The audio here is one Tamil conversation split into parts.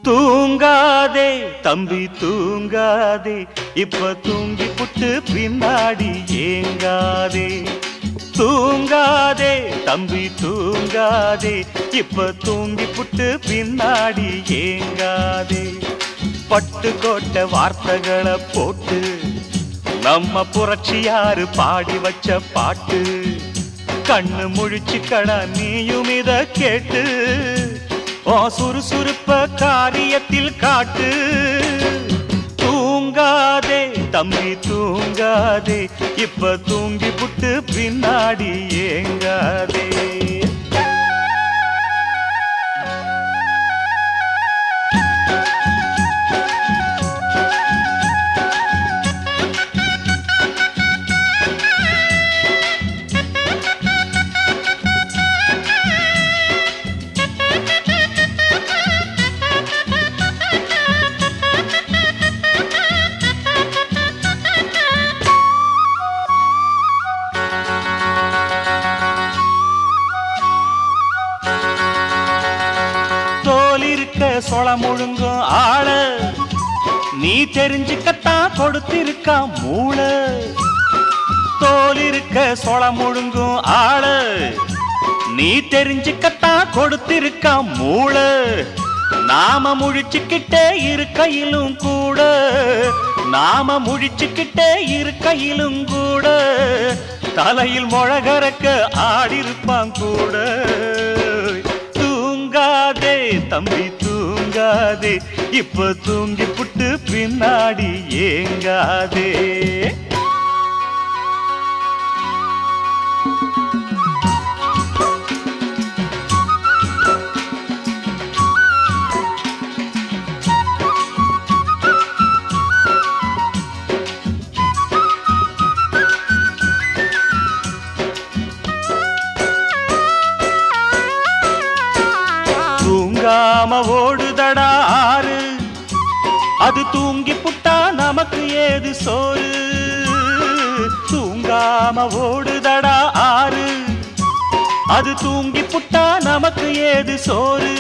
தூங்காதே தம்பி தூங்காதே இப்ப தூங்கி புட்டு பின்னாடி ஏங்காதே தூங்காதே தம்பி தூங்காதே இப்ப தூங்கி புட்டு பின்னாடி ஏங்காதே பட்டு கோட்ட வார்த்தைகளை போட்டு நம்ம புரட்சியாரு பாடி வச்ச பாட்டு கண்ணு முழிச்சு கடா நீயும் இத கேட்டு ஓ சுறுசுறுப்ப காரியத்தில் காட்டு தூங்காதே தம்பி தூங்காதே இப்ப தூங்கி புட்டு பின்னாடி ஏங்காதே தோல் இருக்க சொள முழுங்கும் ஆள நீ தெரிஞ்சுக்கத்தான் கொடுத்திருக்கா மூளை தோல் இருக்க சொள முழுங்கும் ஆள நீ தெரிஞ்சுக்கத்தான் கொடுத்திருக்கா மூளை நாம முழிச்சுக்கிட்டே இருக்கையிலும் கூட நாம முழிச்சுக்கிட்டே இருக்கையிலும் கூட தலையில் முழகரக்க ஆடிருப்பான் கூட தூங்காதே தம்பி தூங்காதே இப்ப தூங்கி புட்டு பின்னாடி ஏங்காதே தூங்காம ஓடுதடா ஆறு அது தூங்கி புட்டா நமக்கு ஏது சோறு தூங்காம ஓடுதடா ஆறு அது தூங்கி புட்டா நமக்கு ஏது சோறு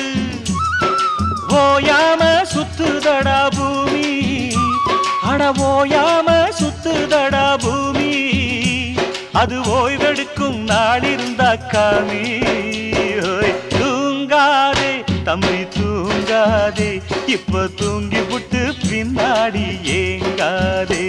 ஓயாம சுத்துதடா பூமி அட ஓயாம சுத்துதடா பூமி அது ஓய்வெடுக்கும் நாள் இருந்தா காமி ஓய், தூங்காதே தம்பி தூங்காதே இப்ப தூங்கி புட்டு பின்னாடி ஏங்காதே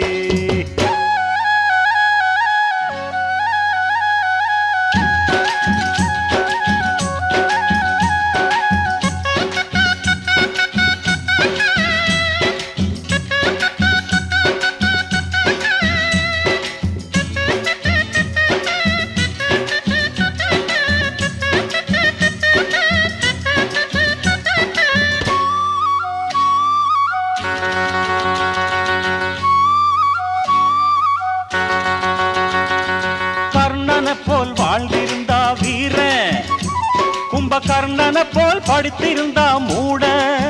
கர்ணனை போல் வாழ்ந்திருந்தா வீரன் கும்பகர்ணனை போல் படித்திருந்தா மூட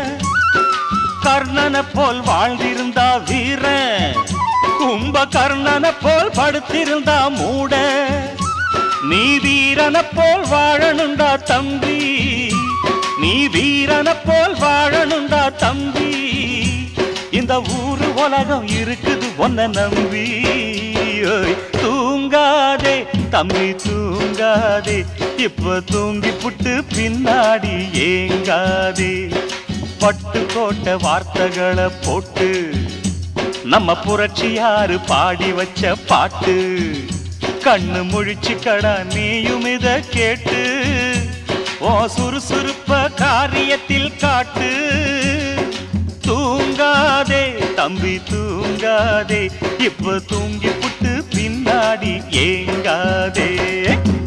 கர்ணனை போல் வாழ்ந்திருந்தா வீரன் கும்பகர்ணனை போல் படுத்திருந்தா மூட நீ வீரனை போல் வாழணுண்டா தம்பி நீ வீரனை போல் வாழணுண்டா தம்பி இந்த ஊரு உலகம் இருக்குது ஒன்ன நம்பி ஓய், தூங்காதே தம்பி தூங்காதே இப்ப தூங்கி புட்டு பின்னாடி ஏங்காதே பட்டு கோட்ட வார்த்தைகளை போட்டு நம்ம புரட்சியாரு பாடி வச்ச பாட்டு கண்ணு முழிச்சு கடா நீயும் இத கேட்டு ஓ சுறுசுறுப்ப காரியத்தில் காட்டு தூங்காதே தம்பி தூங்காதே இப்ப தூங்கி புட்டு பின்னாடி ஏங்காதே